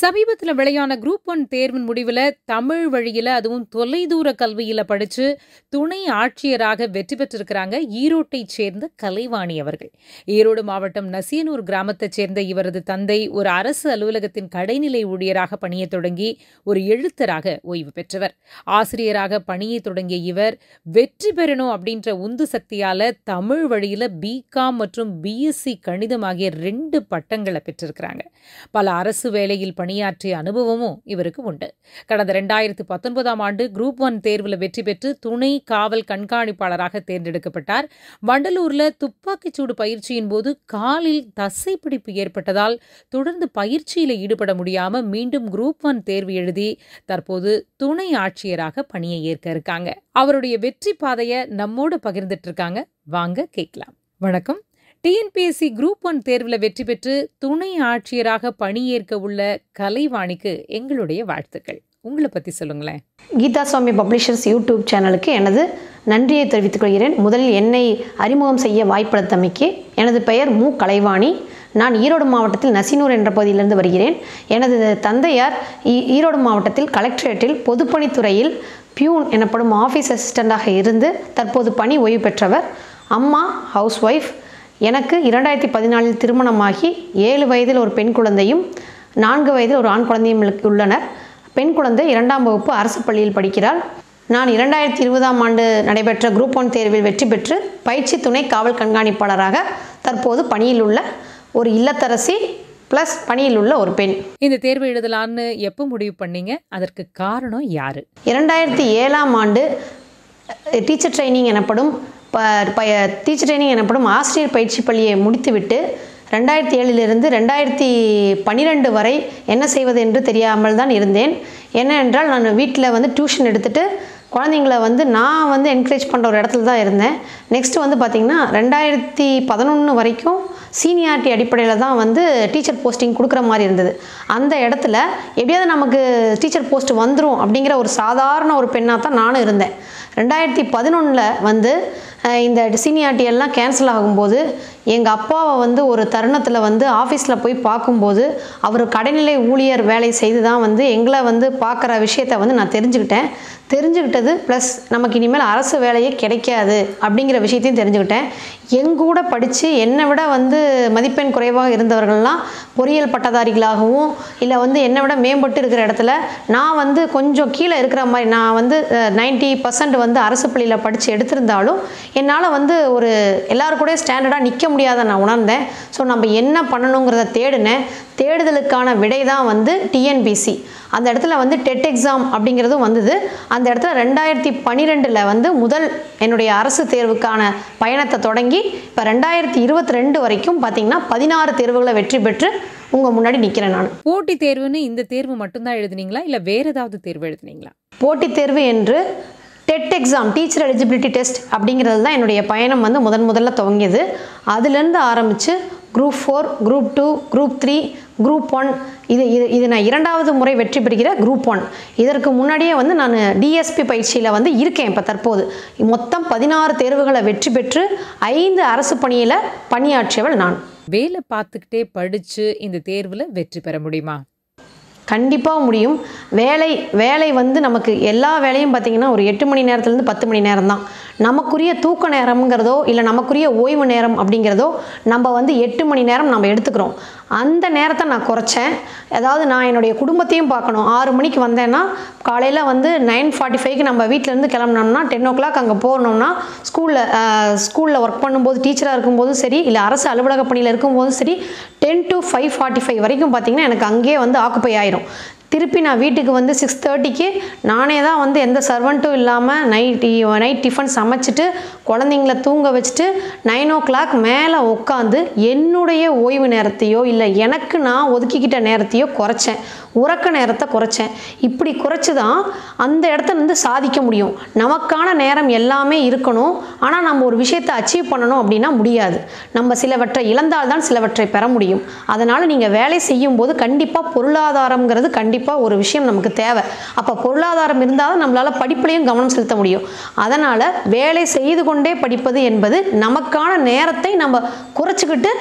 சமீபத்துல வெளியான group one தேர்வின் முடிவுல தமிழ் வழியில அதுவும் தொலைதூர கல்வியில படிச்சு துணை ஆட்சியராக வெற்றி பெற்றிருக்கிறாங்க ஈரோட்டைச் சேர்ந்த கலைவாணி அவர்கள் ஈரோடு மாவட்டம் நசியனூர் கிராமத்தைச் சேர்ந்த இவரது தந்தை ஒரு அரசு அலுவலகத்தின் கடைநிலை ஊழியராக பணியத் தொடங்கி ஒரு எழுத்தராக ஓய்வு பெற்றவர் ஆசிரியராக பணியை தொடங்கிய இவர் வெற்றி பெறணும் அப்படின்ற உந்து சக்தியால தமிழ் வழியில பிகாம் மற்றும் பிஎஸ்சி கணிதம் ஆகிய ரெண்டு பட்டங்களை பெற்றிருக்கிறாங்க பல அரசு வேலையில் பணியாற்றிய அனுபவமும் இவருக்கு உண்டு கடந்த ரெண்டாயிரத்து பத்தொன்பதாம் ஆண்டு குரூப் ஒன் தேர்வில் வெற்றி பெற்று துணை காவல் கண்காணிப்பாளராக தேர்ந்தெடுக்கப்பட்டார் வண்டலூர்ல துப்பாக்கிச்சூடு பயிற்சியின் போது காலில் தசைப்பிடிப்பு ஏற்பட்டதால் தொடர்ந்து பயிற்சியில் ஈடுபட முடியாம மீண்டும் குரூப் ஒன் தேர்வு எழுதி தற்போது துணை ஆட்சியராக பணியை ஏற்க இருக்காங்க அவருடைய வெற்றி பாதையை நம்மோடு பகிர்ந்துட்டு இருக்காங்க வாங்க கேட்கலாம் வணக்கம் டிஎன்பிஎஸ்சி குரூப் ஒன் தேர்வில் வெற்றி பெற்று துணை ஆட்சியராக பணியேற்க உள்ள கலைவாணிக்கு எங்களுடைய வாழ்த்துக்கள் உங்களை பத்தி சொல்லுங்களேன் கீதா சுவாமி பப்ளிஷர்ஸ் யூடியூப் சேனலுக்கு எனது நன்றியை தெரிவித்துக் கொள்கிறேன் முதலில் என்னை அறிமுகம் செய்ய வாய்ப்பளித்தமைக்கு எனது பெயர் மு கலைவாணி நான் ஈரோடு மாவட்டத்தில் நசினூர் என்ற பகுதியிலிருந்து வருகிறேன் எனது தந்தையார் ஈ- ஈரோடு மாவட்டத்தில் கலெக்டரேட்டில் பொதுப்பணித்துறையில் பியூன் எனப்படும் ஆஃபீஸ் அசிஸ்டண்டாக இருந்து தற்போது பணி ஓய்வு பெற்றவர் அம்மா ஹவுஸ் ஒய்ஃப் எனக்கு இரண்டாயிரத்தி பதினாலில் திருமணமாகி ஏழு வயதில் ஒரு பெண் குழந்தையும் நான்கு வயதில் ஒரு ஆண் குழந்தையும் உள்ள- உள்ளனர் பெண் குழந்தை இரண்டாம் வகுப்பு அரசு பள்ளியில் படிக்கிறாள் நான் இரண்டாயிரத்தி இருபதாம் ஆண்டு நடைபெற்ற குரூப் ஒன் தேர்வில் வெற்றி பெற்று பயிற்சி துணை காவல் கண்காணிப்பாளராக தற்போது பணியில் உள்ள ஒரு இல்லத்தரசி ப்ளஸ் பணியில் உள்ள ஒரு பெண் இந்த தேர்வு எழுதலான்னு எப்போ முடிவு பண்ணீங்க அதற்கு காரணம் யாரு இரண்டாயிரத்தி ஏழாம் ஆண்டு டீச்சர் ட்ரைனிங் எனப்படும் ப பய டீச்சர் ட்ரைனிங் எனப்படும் ஆசிரியர் பயிற்சி பள்ளியை முடித்துவிட்டு ரெண்டாயிரத்தி ஏழிலிருந்து ரெண்டாயிரத்தி பன்னிரெண்டு வரை என்ன செய்வது என்று தெரியாமல் தான் இருந்தேன் என்னவென்றால் நான் வீட்டில் வந்து டியூஷன் எடுத்துட்டு குழந்தைங்கள வந்து நான் வந்து என்கரேஜ் பண்ணுற ஒரு இடத்துல தான் இருந்தேன் நெக்ஸ்ட் வந்து பார்த்திங்கன்னா ரெண்டாயிரத்தி பதினொன்று வரைக்கும் சீனியாரிட்டி அடிப்படையில் தான் வந்து டீச்சர் போஸ்டிங் கொடுக்குற மாதிரி இருந்தது அந்த இடத்துல எப்படியாவது நமக்கு டீச்சர் போஸ்ட் வந்துடும் அப்படிங்கிற ஒரு சாதாரண ஒரு பெண்ணாக தான் நானும் இருந்தேன் ரெண்டாயிரத்தி பதினொன்றில் வந்து அஹ், இந்த சீனியாரிட்டி எல்லாம் கேன்சல் ஆகும்போது எங்கள் அப்பாவை வந்து ஒரு தருணத்தில் வந்து ஆஃபீஸில் போய் பார்க்கும்போது அவர் கடைநிலை ஊழியர் வேலை செய்து தான் வந்து எங்களை வந்து பார்க்குற விஷயத்த வந்து நான் தெரிஞ்சுக்கிட்டேன் தெரிஞ்சுக்கிட்டது ப்ளஸ் நமக்கு இனிமேல் அரசு வேலையே கிடைக்காது அப்படிங்கிற விஷயத்தையும் தெரிஞ்சுக்கிட்டேன் எங்கூட படித்து என்னை விட வந்து மதிப்பெண் குறைவாக இருந்தவர்கள்லாம் பொறியியல் பட்டதாரிகளாகவும் இல்லை வந்து என்னை விட மேம்பட்டு இருக்கிற இடத்துல நான் வந்து கொஞ்சம் கீழே இருக்கிற மாதிரி நான் வந்து நைன்ட்டி பர்சன்ட் வந்து அரசு பள்ளியில் படித்து எடுத்திருந்தாலும் என்னால் வந்து ஒரு எல்லாரும் கூட ஸ்டாண்டர்டாக நிற்க முடியாத நான் உணர்ந்தேன் ஸோ நம்ம என்ன பண்ணணுங்கிறத தேடினேன் தேடுதலுக்கான விடை தான் வந்து டிஎன்பிசி அந்த இடத்துல வந்து டெட் எக்ஸாம் அப்படிங்கிறதும் வந்தது அந்த இடத்துல ரெண்டாயிரத்தி பன்னிரெண்டில் வந்து முதல் என்னுடைய அரசு தேர்வுக்கான பயணத்தை தொடங்கி இப்போ ரெண்டாயிரத்தி இருபத்தி ரெண்டு வரைக்கும் பார்த்தீங்கன்னா பதினாறு தேர்வுகளை வெற்றி பெற்று உங்கள் முன்னாடி நிற்கிறேன் நான் போட்டி தேர்வுன்னு இந்த தேர்வு மட்டும்தான் எழுதுனீங்களா இல்ல வேற ஏதாவது தேர்வு எழுதுனீங்களா போட்டித் தேர்வு என்று TET exam teacher eligibility test அப்படிங்கிறது தான் என்னுடைய பயணம் வந்து முதன் முதல்ல துவங்கியது அதுலேருந்து ஆரம்பித்து group four group two group three group one இது இது இது நான் இரண்டாவது முறை வெற்றி பெறுகிற குரூப் ஒன் இதற்கு முன்னாடியே வந்து நான் டிஎஸ்பி பயிற்சியில் வந்து இருக்கேன் இப்போ தற்போது மொத்தம் பதினாறு தேர்வுகளை வெற்றி பெற்று ஐந்து அரசு பணியில் பணியாற்றியவள் நான் வேலை பார்த்துக்கிட்டே படிச்சு இந்த தேர்வுல வெற்றி பெற முடியுமா கண்டிப்பாக முடியும் வேலை வேலை வந்து நமக்கு எல்லா வேலையும் பார்த்திங்கன்னா ஒரு எட்டு மணி நேரத்துலேருந்து பத்து மணி நேரம் தான் நமக்குரிய தூக்க நேரம்ங்கிறதோ இல்லை நமக்குரிய ஓய்வு நேரம் அப்படிங்கிறதோ நம்ம வந்து எட்டு மணி நேரம் நம்ம எடுத்துக்கிறோம் அந்த நேரத்தை நான் குறைச்சேன் அதாவது நான் என்னுடைய குடும்பத்தையும் பார்க்கணும் ஆறு மணிக்கு வந்தேன்னா காலையில் வந்து நைன் ஃபார்ட்டி ஃபைவ்க்கு நம்ம வீட்டிலேருந்து கிளம்புனோம்னா டென் ஓ கிளாக் அங்கே போனோம்னா ஸ்கூலில் ஸ்கூலில் ஒர்க் பண்ணும்போது டீச்சராக இருக்கும்போதும் சரி இல்லை அரசு அலுவலக பணியில் இருக்கும்போதும் சரி ten to five forty five வரைக்கும் பார்த்திங்கன்னா எனக்கு அங்கேயே வந்து ஆக்குப்பை ஆயிரும் திருப்பி நான் வீட்டுக்கு வந்து சிக்ஸ் தேர்ட்டிக்கு நானே தான் வந்து எந்த சர்வெண்ட்டும் இல்லாமல் நைட் நைட் டிஃபன் சமைச்சிட்டு குழந்தைங்கள தூங்க வச்சுட்டு நைன் ஓ கிளாக் மேலே உட்காந்து என்னுடைய ஓய்வு நேரத்தையோ இல்லை எனக்கு நான் ஒதுக்கிக்கிட்ட நேரத்தையோ குறைச்சேன் உறக்க நேரத்தை குறைச்சேன் இப்படி குறைச்சி தான் அந்த இடத்த வந்து சாதிக்க முடியும் நமக்கான நேரம் எல்லாமே இருக்கணும் ஆனால் நம்ம ஒரு விஷயத்தை அச்சீவ் பண்ணணும் அப்படின்னா முடியாது நம்ம சிலவற்றை இழந்தால்தான் சிலவற்றை பெற முடியும் அதனால் நீங்கள் வேலை செய்யும்போது கண்டிப்பாக பொருளாதாரம்ங்கிறது கண்டிப்பாக ஒரு விஷயம் நமக்கு தேவை அப்போ பொருளாதாரம் இருந்தால் தான் நம்மளால் படிப்புலையும் கவனம் செலுத்த முடியும் அதனால் வேலை செய்து கொண்டே படிப்பது என்பது நமக்கான நேரத்தை நம்ம குறைச்சிக்கிட்டு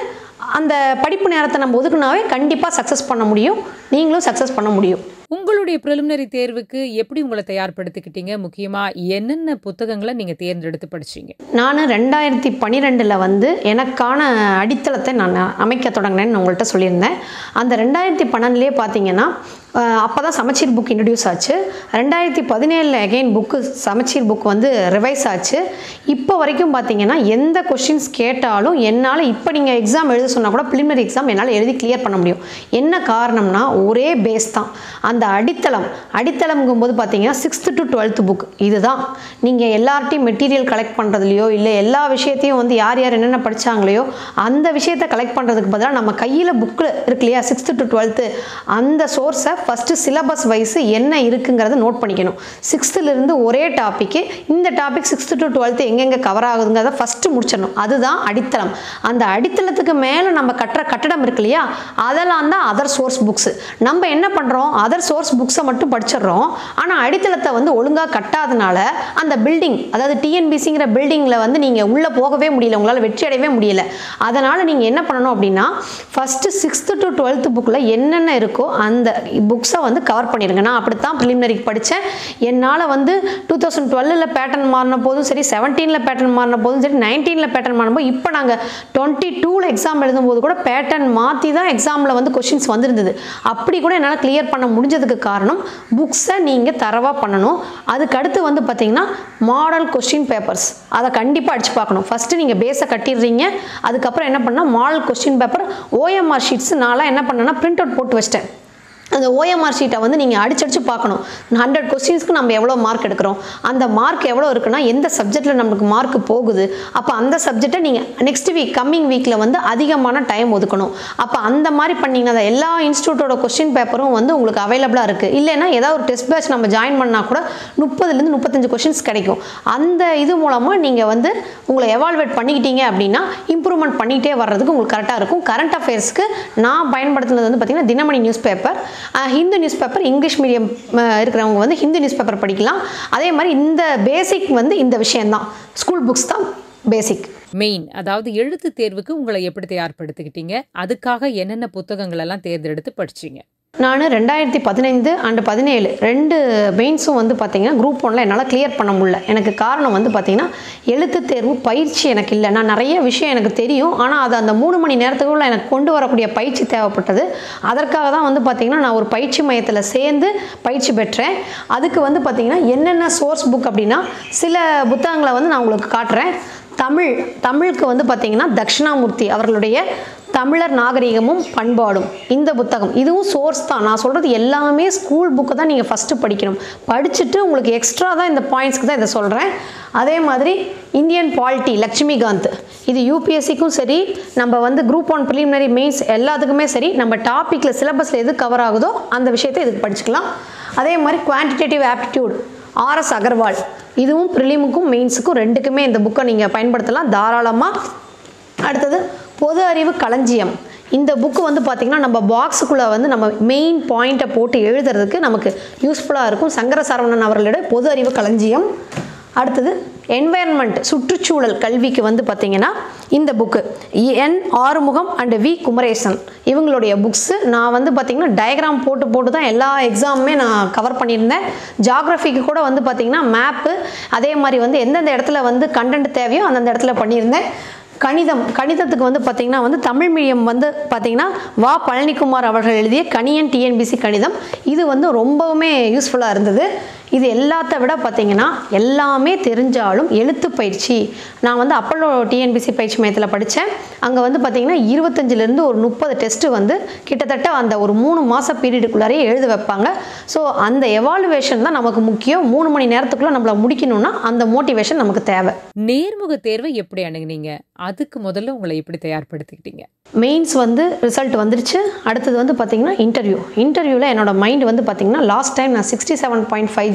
அந்த படிப்பு நேரத்தை நம்ம ஒதுக்குனாவே கண்டிப்பாக சக்ஸஸ் பண்ண முடியும் நீங்களும் சக்ஸஸ் பண்ண முடியும் உங்களுடைய ப்ரிலிமினரி தேர்வுக்கு எப்படி உங்களை தயார்படுத்திக்கிட்டீங்க முக்கியமா என்னென்ன புத்தகங்களை நீங்க தேர்ந்தெடுத்து படிச்சீங்க நான் ரெண்டாயிரத்தி பன்னிரெண்டில் வந்து எனக்கான அடித்தளத்தை நான் அமைக்க தொடங்கினேன்னு உங்கள்கிட்ட சொல்லியிருந்தேன் அந்த ரெண்டாயிரத்தி பன்னெண்டுலேயே பார்த்தீங்கன்னா அப்போ தான் சமச்சீர் புக் இன்ட்ரடியூஸ் ஆச்சு ரெண்டாயிரத்தி பதினேழில் அகெயின் புக்கு சமச்சீர் புக் வந்து ரிவைஸ் ஆச்சு இப்போ வரைக்கும் பார்த்தீங்கன்னா எந்த கொஷின்ஸ் கேட்டாலும் என்னால் இப்போ நீங்கள் எக்ஸாம் எழுத சொன்னால் கூட ப்ரிலிமினரி எக்ஸாம் என்னால் எழுதி கிளியர் பண்ண முடியும் என்ன காரணம்னா ஒரே பேஸ் தான் அந்த அடித்தளம் அடித்தளம்ங்கும்போது பார்த்தீங்கன்னா சிக்ஸ்த்து டு டுவெல்த்து புக் இதுதான் நீங்கள் எல்லார்ட்டையும் மெட்டீரியல் கலெக்ட் பண்ணுறதுலையோ இல்லை எல்லா விஷயத்தையும் வந்து யார் யார் என்னென்ன படித்தாங்களையோ அந்த விஷயத்தை கலெக்ட் பண்ணுறதுக்கு பதிலாக நம்ம கையில் புக்கில் இருக்கு இல்லையா சிக்ஸ்த்து டு டுவெல்த்து அந்த சோர்ஸை ஃபஸ்ட்டு சிலபஸ் வைஸ் என்ன இருக்குங்கிறத நோட் பண்ணிக்கணும் சிக்ஸ்த்துலேருந்து ஒரே டாப்பிக்கு இந்த டாபிக் சிக்ஸ்த்து டு டுவெல்த்து எங்கெங்கே கவர் ஆகுதுங்கிறத ஃபஸ்ட்டு முடிச்சிடணும் அதுதான் அடித்தளம் அந்த அடித்தளத்துக்கு மேலே நம்ம கட்டுற கட்டடம் இருக்கு இல்லையா அதெல்லாம் தான் அதர் சோர்ஸ் புக்ஸு நம்ம என்ன பண்ணுறோம் அதர் சோர்ஸ் புக்ஸை மட்டும் படிச்சிடுறோம் ஆனால் அடித்தளத்தை வந்து ஒழுங்காக கட்டாதனால அந்த பில்டிங் அதாவது டிஎன்பிசிங்கிற பில்டிங்கில் வந்து நீங்கள் உள்ளே போகவே முடியல உங்களால் வெற்றி அடையவே முடியல அதனால் நீங்கள் என்ன பண்ணணும் அப்படின்னா ஃபஸ்ட்டு சிக்ஸ்த்து டு டுவெல்த்து புக்கில் என்னென்ன இருக்கோ அந்த புக்ஸை வந்து கவர் பண்ணிடுங்க நான் அப்படித்தான் ப்ரிலிமினரிக்கு படித்தேன் என்னால் வந்து டூ தௌசண்ட் டுவெல்லில் பேட்டர்ன் மாறின போதும் சரி செவன்டீனில் பேட்டர்ன் மாறின போதும் சரி நைன்டீனில் பேட்டர்ன் மாறும்போது இப்போ நாங்கள் டுவெண்ட்டி டூவில் எக்ஸாம் எழுதும்போது கூட பேட்டர்ன் மாற்றி தான் எக்ஸாமில் வந்து கொஷின்ஸ் வந்திருந்தது அப்படி கூட என்னால் கிளியர் பண்ண முடிஞ்சதுக்கு காரணம் புக்ஸை நீங்கள் தரவாக பண்ணணும் அதுக்கு அடுத்து வந்து பார்த்தீங்கன்னா மாடல் கொஸ்டின் பேப்பர்ஸ் அதை கண்டிப்பாக அடிச்சு பார்க்கணும் ஃபஸ்ட்டு நீங்கள் பேஸை கட்டிடுறீங்க அதுக்கப்புறம் என்ன பண்ணால் model question paper OMR sheets நான்லாம் என்ன பண்ணேன்னா பிரிண்ட் அவுட் போட்டு வச்சிட்டேன் அந்த ஓஎம்ஆர் ஷீட்டை வந்து நீங்கள் அடிச்சடிச்சு பார்க்கணும் ஹண்ட்ரட் கொஸ்டின்ஸ்க்கு நம்ம எவ்வளோ மார்க் எடுக்கிறோம் அந்த மார்க் எவ்வளோ இருக்குன்னா எந்த சப்ஜெக்டில் நம்மளுக்கு மார்க் போகுது அப்போ அந்த சப்ஜெக்டை நீங்கள் நெக்ஸ்ட் வீக் கம்மிங் வீக்கில் வந்து அதிகமான டைம் ஒதுக்கணும் அப்போ அந்த மாதிரி பண்ணிங்கன்னா எல்லா இன்ஸ்டியூட்டோட கொஸ்டின் பேப்பரும் வந்து உங்களுக்கு அவைலபிளாக இருக்குது இல்லைன்னா ஏதாவது ஒரு டெஸ்ட் பேட்ச் நம்ம ஜாயின் பண்ணால் கூட முப்பதுலேருந்து முப்பத்தஞ்சு கொஷின்ஸ் கிடைக்கும் அந்த இது மூலமாக நீங்கள் வந்து உங்களை எவால்வேட் பண்ணிக்கிட்டீங்க அப்படின்னா இம்ப்ரூவ்மெண்ட் பண்ணிகிட்டே வர்றதுக்கு உங்களுக்கு கரெக்டாக இருக்கும் கரண்ட் அஃபேர்ஸ்க்கு நான் பயன்படுத்துனது வந்து பார்த்திங்கன்னா Dinamani news paper Hindu news paper English medium இருக்கிறவங்க வந்து ஹிந்து நியூஸ் பேப்பர் படிக்கலாம் அதே மாதிரி இந்த பேசிக் வந்து இந்த விஷயம்தான் ஸ்கூல் புக்ஸ் தான் பேசிக் மெயின் அதாவது எழுத்து தேர்வுக்கு உங்களை எப்படி தயார்படுத்திக்கிட்டீங்க அதுக்காக என்னென்ன புத்தகங்கள் எல்லாம் தேர்ந்தெடுத்து படிச்சீங்க நான் ரெண்டாயிரத்தி பதினைந்து அண்டு பதினேழு ரெண்டு மெயின்ஸும் வந்து பார்த்தீங்கன்னா குரூப் ஒன்ல என்னால் கிளியர் பண்ண முடியல எனக்கு காரணம் வந்து பார்த்தீங்கன்னா எழுத்து தேர்வு பயிற்சி எனக்கு இல்லை நான் நிறைய விஷயம் எனக்கு தெரியும் ஆனால் அது அந்த மூணு மணி நேரத்துக்குள்ள எனக்கு கொண்டு வரக்கூடிய பயிற்சி தேவைப்பட்டது அதற்காக தான் வந்து பார்த்தீங்கன்னா நான் ஒரு பயிற்சி மையத்தில் சேர்ந்து பயிற்சி பெற்றேன் அதுக்கு வந்து பார்த்தீங்கன்னா என்னென்ன சோர்ஸ் புக் அப்படின்னா சில புத்தகங்களை வந்து நான் உங்களுக்கு காட்டுறேன் தமிழ் தமிழுக்கு வந்து பார்த்தீங்கன்னா தட்சிணாமூர்த்தி அவர்களுடைய தமிழர் நாகரிகமும் பண்பாடும் இந்த புத்தகம் இதுவும் சோர்ஸ் தான் நான் சொல்கிறது எல்லாமே ஸ்கூல் புக்கு தான் நீங்கள் ஃபஸ்ட்டு படிக்கணும் படிச்சுட்டு உங்களுக்கு எக்ஸ்ட்ரா தான் இந்த பாயிண்ட்ஸ்க்கு தான் இதை சொல்கிறேன் அதே மாதிரி இந்தியன் பாலிட்டி லக்ஷ்மிகாந்த் இது யூபிஎஸ்சிக்கும் சரி நம்ம வந்து குரூப் ஒன் ப்ரிலிமினரி மெயின்ஸ் எல்லாத்துக்குமே சரி நம்ம டாப்பிக்கில் சிலபஸில் எது கவர் ஆகுதோ அந்த விஷயத்தை இதுக்கு படிச்சுக்கலாம் அதே மாதிரி குவான்டிடேட்டிவ் ஆப்டிடியூட் ஆர்எஸ் அகர்வால் இதுவும் ப்ரிலிமுக்கும் மெயின்ஸுக்கும் ரெண்டுக்குமே இந்த புக்கை நீங்கள் பயன்படுத்தலாம் தாராளமாக அடுத்தது பொது அறிவு களஞ்சியம் இந்த புக்கு வந்து பார்த்திங்கன்னா நம்ம பாக்ஸுக்குள்ளே வந்து நம்ம மெயின் பாயிண்ட்டை போட்டு எழுதுறதுக்கு நமக்கு யூஸ்ஃபுல்லாக இருக்கும் சங்கர சரவணன் அவர்களுடைய பொது அறிவு களஞ்சியம் அடுத்தது என்வாயன்மெண்ட் சுற்றுச்சூழல் கல்விக்கு வந்து பார்த்திங்கன்னா இந்த book N Arumugam and V Kumaresan இவங்களுடைய புக்ஸு நான் வந்து பார்த்திங்கன்னா டயக்ராம் போட்டு போட்டு தான் எல்லா எக்ஸாமுமே நான் கவர் பண்ணியிருந்தேன் ஜாகிரஃபிக்கு கூட வந்து பார்த்திங்கன்னா மேப்பு அதே மாதிரி வந்து எந்தெந்த இடத்துல வந்து கண்டென்ட் தேவையோ அந்தந்த இடத்துல பண்ணியிருந்தேன் கணிதம் கணிதத்துக்கு வந்து பார்த்திங்கன்னா வந்து தமிழ் மீடியம் வந்து பார்த்திங்கன்னா வா பழனிக்குமார் அவர்கள் எழுதிய கணியன் டிஎன்பிசி கணிதம் இது வந்து ரொம்பவுமே யூஸ்ஃபுல்லாக இருந்தது இது எல்லாத்த விட பார்த்திங்கன்னா எல்லாமே தெரிஞ்சாலும் எழுத்து பயிற்சி நான் வந்து அப்பல்லோ டிஎன்பிசி பயிற்சி மையத்தில் படித்தேன் அங்கே வந்து பார்த்திங்கன்னா இருபத்தஞ்சிலேருந்து ஒரு முப்பது டெஸ்ட்டு வந்து கிட்டத்தட்ட அந்த ஒரு மூணு மாத பீரியடுக்குள்ளாரே எழுத வைப்பாங்க ஸோ அந்த எவாலுவேஷன் தான் நமக்கு முக்கியம் மூணு மணி நேரத்துக்குள்ளே நம்மளை முடிக்கணும்னா அந்த மோட்டிவேஷன் நமக்கு தேவை நேர்முக தேர்வை எப்படி அணுகுனீங்க அதுக்கு முதல்ல உங்களை எப்படி தயார்படுத்திக்கிட்டீங்க மெயின்ஸ் வந்து ரிசல்ட் வந்துருச்சு அடுத்தது வந்து பார்த்திங்கன்னா இன்டர்வியூ இன்டர்வியூவில் என்னோட மைண்ட் வந்து பார்த்திங்கன்னா லாஸ்ட் டைம் நான் sixty seven point five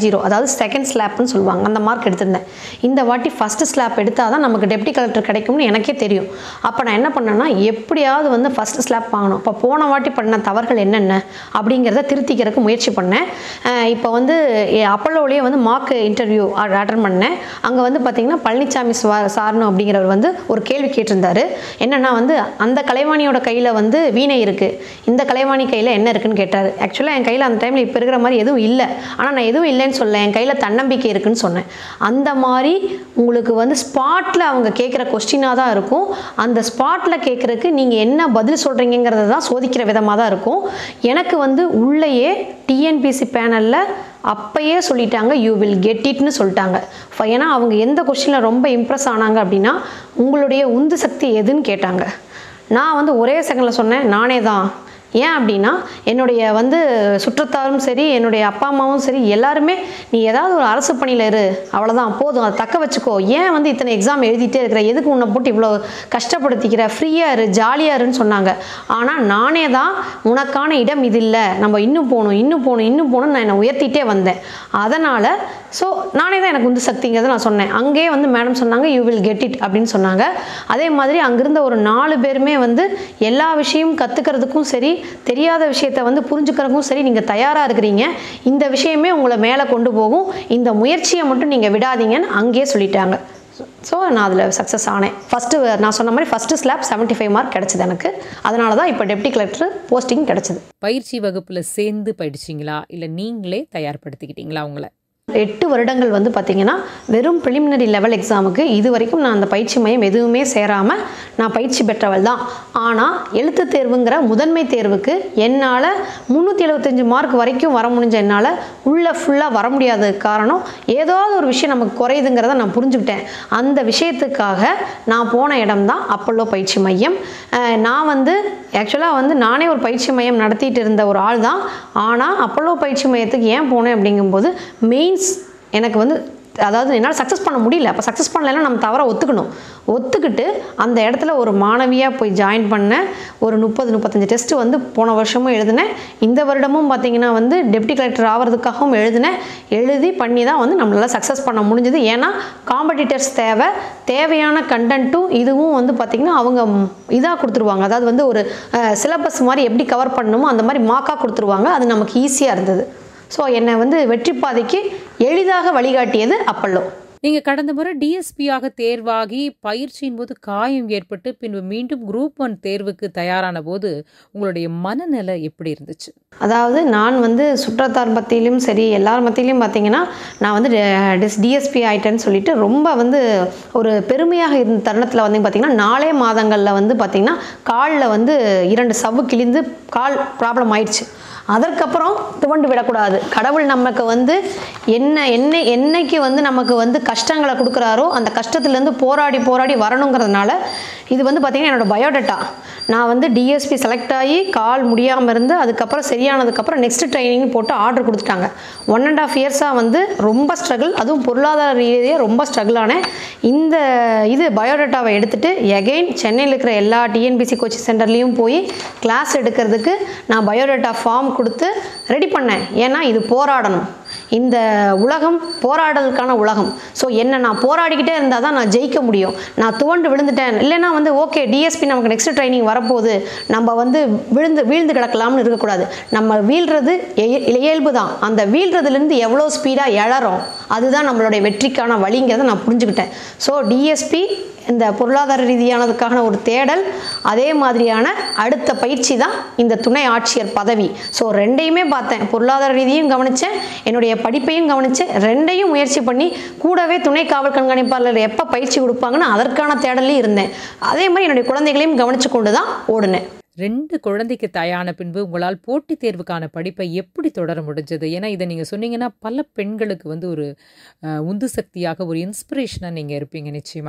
zero அதாவது செகண்ட் ஸ்லாப்னு சொல்லுவாங்க அந்த மார்க் எடுத்திருந்தேன் இந்த வாட்டி ஃபஸ்ட்டு ஸ்லாப் எடுத்தால் தான் நமக்கு டெப்டி கலெக்டர் கிடைக்கும்னு எனக்கே தெரியும் அப்போ நான் என்ன பண்ணேன்னா எப்படியாவது வந்து ஃபஸ்ட்டு ஸ்லாப் வாங்கணும் இப்போ போன வாட்டி பண்ண தவறுகள் என்னென்ன அப்படிங்கிறத திருத்திக்கிறதுக்கு முயற்சி பண்ணேன் அஹ் இப்போ வந்து அப்பல்லோலேயே வந்து மார்க் இன்டர்வியூ அட்டன் பண்ணேன் அங்கே வந்து பார்த்திங்கன்னா பழனிசாமி சுவா சார்னு அப்படிங்கிறவர் வந்து ஒரு கேள்வி கேட்டிருந்தாரு என்னென்னா வந்து அந்த கலைவாணியோட கையில் வந்து வீணை இருக்குது இந்த கலைவாணி கையில் என்ன இருக்குன்னு கேட்டார் ஆக்சுவலாக என் கையில் அந்த டைமில் இப்போ இருக்கிற மாதிரி எதுவும் இல்லை ஆனால் நான் எதுவும் இல்லைன்னு சொல்ல என் கையில் தன்னம்பிக்கை இருக்குன்னு சொன்னேன் அந்த மாதிரி உங்களுக்கு வந்து ஸ்பாட்டில் அவங்க கேட்குற கொஸ்டினாக தான் இருக்கும் அந்த ஸ்பாட்டில் கேட்குறதுக்கு நீங்கள் என்ன பதில் சொல்கிறீங்கிறத தான் சோதிக்கிற விதமாக தான் இருக்கும் எனக்கு வந்து உள்ளேயே டிஎன்பிசி பேனலில் அப்பயே சொல்லிட்டாங்க யூ வில் கெட் இட்னு சொல்லிட்டாங்க ஃப- ஏன்னா அவங்க எந்த கொஸ்டினில் ரொம்ப இம்ப்ரெஸ் ஆனாங்க அப்படின்னா உங்களுடைய உந்து சக்தி எதுன்னு கேட்டாங்க நான் வந்து ஒரே செகண்டில் சொன்னேன் நானே தான் ஏன் அப்படின்னா என்னுடைய வந்து சுற்றத்தாரும் சரி என்னுடைய அப்பா அம்மாவும் சரி எல்லாருமே நீ ஏதாவது ஒரு அரசு பணியில் இரு அவ்வளோதான் போதும் அதை தக்க வச்சுக்கோ ஏன் வந்து இத்தனை எக்ஸாம் எழுதிட்டே இருக்கிற எதுக்கு உன்னை போட்டு இவ்வளோ கஷ்டப்படுத்திக்கிற ஃப்ரீயாக இரு ஜாலியாக இருன்னு சொன்னாங்க ஆனால் நானே தான் உனக்கான இடம் இது இல்லை நம்ம இன்னும் போகணும் இன்னும் போகணும் இன்னும் போகணும்னு நான் என்னை உயர்த்திட்டே வந்தேன் அதனால் ஸோ நானே தான் எனக்கு உந்து சக்திங்கிறத நான் சொன்னேன் அங்கேயே வந்து மேடம் சொன்னாங்க யூ வில் கெட் இட் அப்படின்னு சொன்னாங்க அதே மாதிரி அங்கிருந்த ஒரு நாலு பேருமே வந்து எல்லா விஷயமும் கற்றுக்கிறதுக்கும் சரி தெரியாத விஷயத்த வந்து புரிஞ்சுக்கிறதுக்கும் சரி நீங்கள் தயாராக இருக்கிறீங்க இந்த விஷயமே உங்களை மேலே கொண்டு போகும் இந்த முயற்சியை மட்டும் நீங்கள் விடாதீங்கன்னு அங்கேயே சொல்லிட்டாங்க ஸோ நான் அதில் சக்ஸஸ் ஆனேன் ஃபஸ்ட்டு நான் சொன்ன மாதிரி ஃபஸ்ட்டு ஸ்லாப் 75 ஃபைவ் மார்க் கிடச்சிது எனக்கு அதனால தான் இப்போ டெப்டி கலெக்டர் போஸ்டிங் கிடச்சிது பயிற்சி வகுப்புல சேர்ந்து படிச்சீங்களா இல்ல நீங்களே தயார்படுத்திக்கிட்டீங்களா உங்களை எட்டு வருடங்கள் வந்து பார்த்திங்கன்னா வெறும் ப்ரிலிமினரி லெவல் எக்ஸாமுக்கு இது வரைக்கும் நான் அந்த பயிற்சி மையம் எதுவுமே சேராமல் நான் பயிற்சி பெற்றவள் தான் ஆனால் எழுத்து தேர்வுங்கிற முதன்மை தேர்வுக்கு என்னால் முந்நூற்றி எழுபத்தஞ்சு மார்க் வரைக்கும் வர முடிஞ்ச என்னால் உள்ளே ஃபுல்லாக வர முடியாத காரணம் ஏதாவது ஒரு விஷயம் நமக்கு குறையுதுங்கிறத நான் புரிஞ்சுக்கிட்டேன் அந்த விஷயத்துக்காக நான் போன இடம் தான் அப்பல்லோ பயிற்சி மையம் அஹ் நான் வந்து ஆக்சுவலாக வந்து நானே ஒரு பயிற்சி மையம் நடத்திட்டு இருந்த ஒரு ஆள் தான் ஆனால் அப்பல்லோ பயிற்சி மையத்துக்கு ஏன் போனேன் அப்படிங்கும்போது மெயின்ஸ் எனக்கு வந்து அதாவது என்னால் சக்ஸஸ் பண்ண முடியல அப்போ சக்ஸஸ் பண்ணலைன்னா நம்ம தவற ஒத்துக்கணும் ஒத்துக்கிட்டு அந்த இடத்துல ஒரு மாணவியாக போய் ஜாயின் பண்ணேன் ஒரு முப்பது முப்பத்தஞ்சு டெஸ்ட்டு வந்து போன வருஷமும் எழுதினேன் இந்த வருடமும் பார்த்தீங்கன்னா வந்து டெப்டி கலெக்டர் ஆகிறதுக்காகவும் எழுதினேன் எழுதி பண்ணி தான் வந்து நம்மளால் சக்ஸஸ் பண்ண முடிஞ்சது ஏன்னா காம்படிட்டர்ஸ் தேவை தேவையான கண்டென்ட்டும் இதுவும் வந்து பார்த்திங்கன்னா அவங்க இதாக கொடுத்துருவாங்க அதாவது வந்து ஒரு சிலபஸ் மாதிரி எப்படி கவர் பண்ணணுமோ அந்த மாதிரி மார்க்காக கொடுத்துருவாங்க அது நமக்கு ஈஸியாக இருந்தது ஸோ என்னை வந்து வெற்றி பாதைக்கு எளிதாக வழிகாட்டியது அப்பல்லோ நீங்க கடந்த முறை டிஎஸ்பியாக தேர்வாகி பயிற்சியின் போது காயம் ஏற்பட்டு பின்பு மீண்டும் குரூப் ஒன் தேர்வுக்கு தயாரான போது உங்களுடைய மனநிலை எப்படி இருந்துச்சு அதாவது நான் வந்து சுற்றத்தார் மத்தியிலும் சரி எல்லார் மத்தியிலும் பார்த்தீங்கன்னா நான் வந்து டிஸ் டிஎஸ்பி ஆயிட்டேன்னு சொல்லிட்டு ரொம்ப வந்து ஒரு பெருமையாக இருந்த தருணத்தில் வந்து பார்த்திங்கன்னா நாலே மாதங்களில் வந்து பார்த்திங்கன்னா காலில் வந்து இரண்டு சவ்வு கிழிந்து கால் ப்ராப்ளம் ஆயிடுச்சு அதற்கப்புறம் துவண்டு விடக்கூடாது கடவுள் நமக்கு வந்து என்ன என்ன என்னைக்கு வந்து நமக்கு வந்து கஷ்டங்களை கொடுக்குறாரோ அந்த கஷ்டத்துலேருந்து போராடி போராடி வரணுங்கிறதுனால இது வந்து பார்த்திங்கன்னா என்னோட பயோடேட்டா நான் வந்து டிஎஸ்பி செலக்ட் ஆகி கால் முடியாமல் இருந்து அதுக்கப்புறம் சரியானதுக்கப்புறம் நெக்ஸ்ட் ட்ரைனிங் போட்டு ஆர்டர் கொடுத்துட்டாங்க ஒன் அண்ட் ஆஃப் இயர்ஸாக வந்து ரொம்ப ஸ்ட்ரகிள் அதுவும் பொருளாதார ரீதியாக ரொம்ப ஸ்ட்ரகிள் ஆனேன் இந்த இது பயோடேட்டாவை எடுத்துகிட்டு எகெயின் சென்னையில் இருக்கிற எல்லா டிஎன்பிசி கோச்சிங் சென்டர்லேயும் போய் கிளாஸ் எடுக்கிறதுக்கு நான் பயோடேட்டா ஃபார்ம் கொடுத்து ரெடி பண்ணேன் ஏன்னா இது போராடணும் இந்த உலகம் போராடலுக்கான உலகம் ஸோ என்ன நான் போராடிக்கிட்டே இருந்தால் தான் நான் ஜெயிக்க முடியும் நான் துவண்டு விழுந்துட்டேன் இல்லைன்னா வந்து ஓகே டிஎஸ்பி நமக்கு நெக்ஸ்ட் ட்ரைனிங் வரப்போகுது நம்ம வந்து விழுந்து வீழ்ந்து கிடக்கலாம்னு இருக்கக்கூடாது நம்ம வீழ்றது இய- இயல்பு தான் அந்த வீழ்றதுலேருந்து எவ்வளோ ஸ்பீடாக எழறோம் அதுதான் நம்மளுடைய வெற்றிக்கான வழிங்கிறத நான் புரிஞ்சுக்கிட்டேன் ஸோ டிஎஸ்பி இந்த பொருளாதார ரீதியானதுக்கான ஒரு தேடல் அதே மாதிரியான அடுத்த பயிற்சி தான் இந்த துணை ஆட்சியர் பதவி ஸோ ரெண்டையுமே பார்த்தேன் பொருளாதார ரீதியும் கவனித்தேன் என்னுடைய படிப்பையும் கவனித்தேன் ரெண்டையும் முயற்சி பண்ணி கூடவே துணை காவல் கண்காணிப்பாளர் எப்போ பயிற்சி கொடுப்பாங்கன்னு அதற்கான தேடலையும் இருந்தேன் அதே மாதிரி என்னுடைய குழந்தைகளையும் கவனித்து கொண்டு தான் ஓடினேன் ரெண்டு குழந்தைக்கு தயாரான பின்பு உங்களால் போட்டித் தேர்வுக்கான படிப்பை எப்படி தொடர முடிஞ்சது ஏன்னா இதை நீங்கள் சொன்னீங்கன்னா பல பெண்களுக்கு வந்து ஒரு அஹ், உந்து சக்தியாக ஒரு இன்ஸ்பிரேஷனாக நீங்கள் இருப்பீங்க நிச்சயமா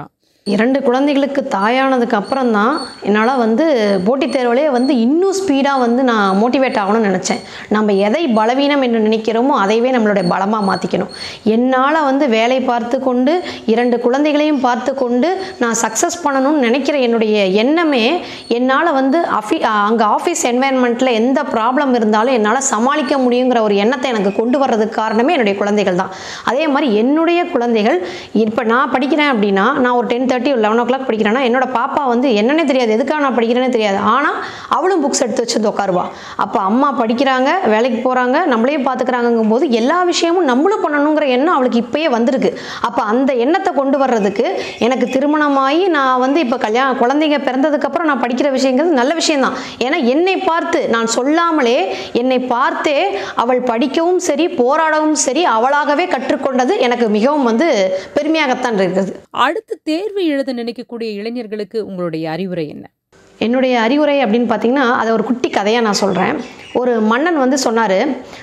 இரண்டு குழந்தைகளுக்கு தாயானதுக்கு அப்புறம் தான் என்னால் வந்து போட்டித் தேர்விலே வந்து இன்னும் ஸ்பீடாக வந்து நான் மோட்டிவேட் ஆகணும்னு நினச்சேன் நம்ம எதை பலவீனம் என்று நினைக்கிறோமோ அதைவே நம்மளுடைய பலமாக மாற்றிக்கணும் என்னால் வந்து வேலை பார்த்து கொண்டு இரண்டு குழந்தைகளையும் பார்த்து கொண்டு நான் சக்ஸஸ் பண்ணணும்னு நினைக்கிற என்னுடைய எண்ணமே என்னால் வந்து அஃபி அங்கே ஆஃபீஸ் என்வாயன்மெண்ட்டில் எந்த ப்ராப்ளம் இருந்தாலும் என்னால் சமாளிக்க முடியுங்கிற ஒரு எண்ணத்தை எனக்கு கொண்டு வர்றதுக்கு காரணமே என்னுடைய குழந்தைகள் தான் அதே மாதிரி என்னுடைய குழந்தைகள் இப்போ நான் படிக்கிறேன் அப்படின்னா நான் ஒரு ten thirty eleven o'clock படிக்கிறேன்னா என்னோட பாப்பா வந்து என்னன்னே தெரியாது எதுக்காக நான் படிக்கிறேனே தெரியாது ஆனால் அவளும் புக்ஸ் எடுத்து வச்சு வந்து உட்காருவா அப்போ அம்மா படிக்கிறாங்க வேலைக்கு போகிறாங்க நம்மளையும் பார்த்துக்கிறாங்கங்கும் போது எல்லா விஷயமும் நம்மளும் பண்ணணுங்கிற எண்ணம் அவளுக்கு இப்பயே வந்திருக்கு அப்போ அந்த எண்ணத்தை கொண்டு வர்றதுக்கு எனக்கு திருமணமாகி நான் வந்து இப்போ கல்யாணம் குழந்தைங்க பிறந்ததுக்கப்புறம் நான் படிக்கிற விஷயங்கிறது நல்ல விஷயம்தான் ஏன்னா என்னை பார்த்து நான் சொல்லாமலே என்னை பார்த்தே அவள் படிக்கவும் சரி போராடவும் சரி அவளாகவே கற்றுக்கொண்டது எனக்கு மிகவும் வந்து பெருமையாகத்தான் இருக்குது அடுத்து தேர்வு எழுத நினைக்கக்கூடிய இளைஞர்களுக்கு உங்களுடைய அறிவுரை என்ன என்னுடைய அறிவுரை அப்படின்னு பார்த்தீங்கன்னா அதை ஒரு குட்டி கதையாக நான் சொல்கிறேன் ஒரு மன்னன் வந்து சொன்னார்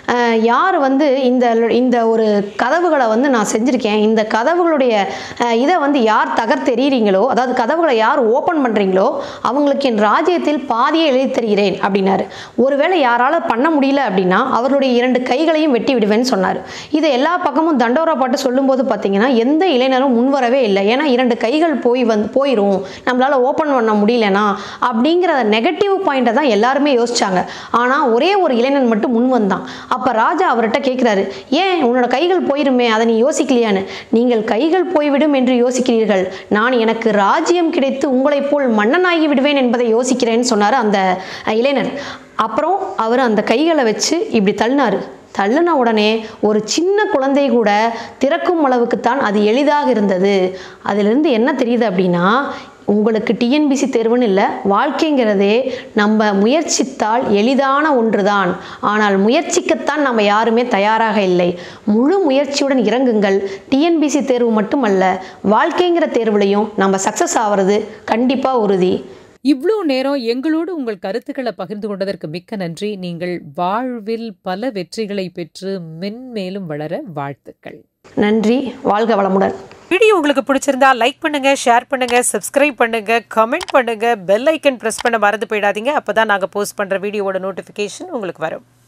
யார் வந்து இந்த இந்த ஒரு கதவுகளை வந்து நான் செஞ்சுருக்கேன் இந்த கதவுகளுடைய அஹ், இதை வந்து யார் தகர்த்தெறிகிறீங்களோ அதாவது கதவுகளை யார் ஓப்பன் பண்ணுறீங்களோ அவங்களுக்கு என் ராஜ்யத்தில் பாதியை எழுதி தருகிறேன் அப்படின்னாரு ஒருவேளை யாரால பண்ண முடியல அப்படின்னா அவர்களுடைய இரண்டு கைகளையும் வெட்டி விடுவேன்னு சொன்னார் இதை எல்லா பக்கமும் தண்டோரா பாட்டு சொல்லும்போது பார்த்தீங்கன்னா எந்த இளைஞரும் முன்வரவே இல்லை ஏன்னா இரண்டு கைகள் போய் வந்து போயிடும் நம்மளால ஓப்பன் பண்ண முடியலனா அப்படிங்கிற நெகட்டிவ் பாயிண்ட்டை தான் எல்லாருமே யோசிச்சாங்க ஆனால் ஒரே ஒரு இளைஞன் மட்டும் முன் வந்தான் அப்போ ராஜா அவர்கிட்ட கேட்குறாரு ஏன் உன்னோட கைகள் போயிருமே அதை நீ யோசிக்கலையான்னு நீங்கள் கைகள் போய்விடும் என்று யோசிக்கிறீர்கள் நான் எனக்கு ராஜ்யம் கிடைத்து உங்களைப் போல் மன்னனாகி விடுவேன் என்பதை யோசிக்கிறேன்னு சொன்னார் அந்த அஹ், இளைஞர் அப்புறம் அவர் அந்த கைகளை வச்சு இப்படி தள்ளினாரு தள்ளின உடனே ஒரு சின்ன குழந்தை கூட திறக்கும் அளவுக்குத்தான் அது எளிதாக இருந்தது அதிலிருந்து என்ன தெரியுது அப்படின்னா உங்களுக்கு டிஎன்பிசி தேர்வுன்னு இல்லை வாழ்க்கைங்கிறதே நம்ம முயற்சித்தால் எளிதான ஒன்றுதான் ஆனால் முயற்சிக்கத்தான் நம்ம யாருமே தயாராக இல்லை முழு முயற்சியுடன் இறங்குங்கள் டிஎன்பிசி தேர்வு மட்டுமல்ல வாழ்க்கைங்கிற தேர்வுலையும் நம்ம சக்ஸஸ் ஆகிறது கண்டிப்பாக உறுதி இவ்வளோ நேரம் எங்களோடு உங்கள் கருத்துக்களை பகிர்ந்து கொண்டதற்கு மிக்க நன்றி நீங்கள் வாழ்வில் பல வெற்றிகளை பெற்று மென்மேலும் வளர வாழ்த்துக்கள் நன்றி வாழ்க வளமுடன் வீடியோ உங்களுக்கு பிடிச்சிருந்தா லைக் பண்ணுங்க ஷேர் பண்ணுங்க சப்ஸ்கிரைப் பண்ணுங்க கமெண்ட் பண்ணுங்க பெல் ஐக்கன் பிரஸ் பண்ண மறந்து போயிடாதீங்க அப்பதான் நாங்க போஸ்ட் பண்ற வீடியோவோட நோட்டிஃபிகேஷன் உங்களுக்கு வரும்